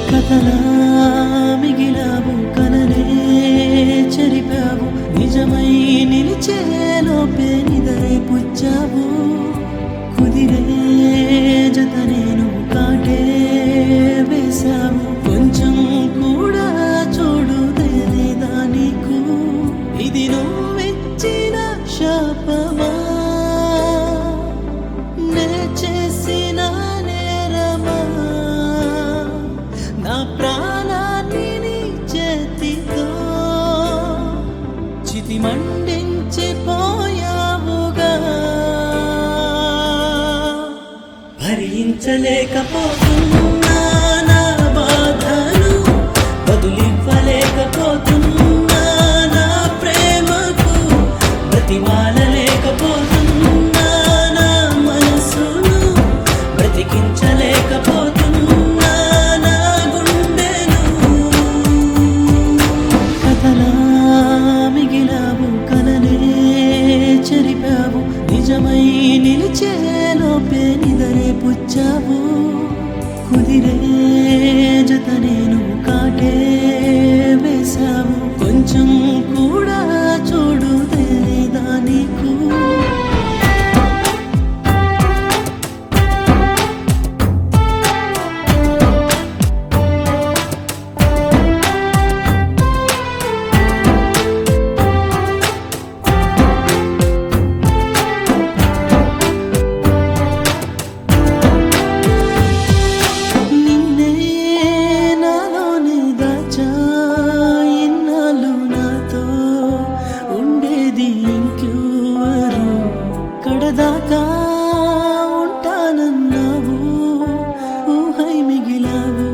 కథలా మిగిలావు కలనే చెరిపావు నిజమై నిలిచే లోపే నిదరే పుచ్చావు కుదిరే జత నేను కాటే వేశావు కొంచెం కూడా చూడు తెలియదా నీకు ఇది నువ్విచ్చిన శాపమా నే చేసిన నేరమా నా ప్రాణాన్ని నీ చేతితో చితి మండించి పోయావుగా భరించలేకపోతున్నా నా బాధను వదిలివ్వలేకపోతున్నా నా ప్రేమకు బ్రతిమాలలేకపోతున్నా నా మనసును బ్రతికించలేకపోతున్నా నా గుండెను కథలా మిగిలావు కలనే చెరిపావు నిజమై నిలిచే లోపే నిదరే పుచ్చావు కుదిరే జత నేను కాటే వేశావు కొంచెం కూడా చూడు తెలీదా నీకు నిన్నే నాలోనే దాచా ఇన్నాళ్ళు నాతో ఉండేది ఇంకెవరు కడదాకా ఉంటానన్నావు ఊహై మిగిలావు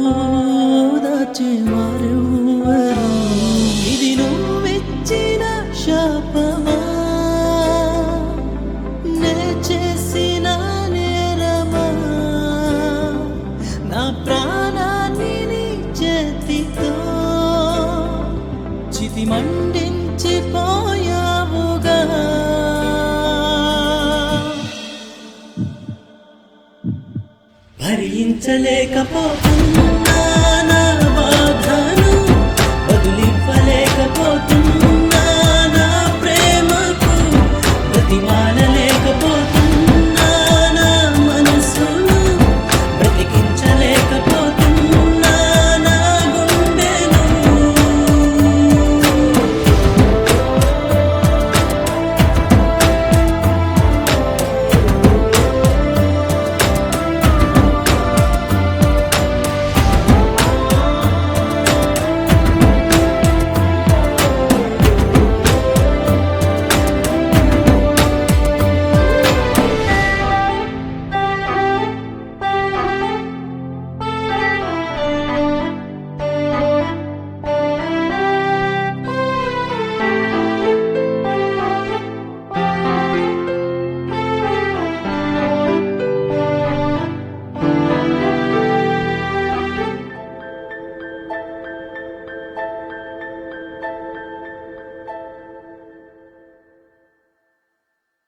దాచేవారెవరు ఇది నువ్విచ్చిన శాపమా నే చేసిన నేరమా నా ప్రాణాన్ని నీ చేతితో చితి మండించి పోయావుగా భరించలేకపో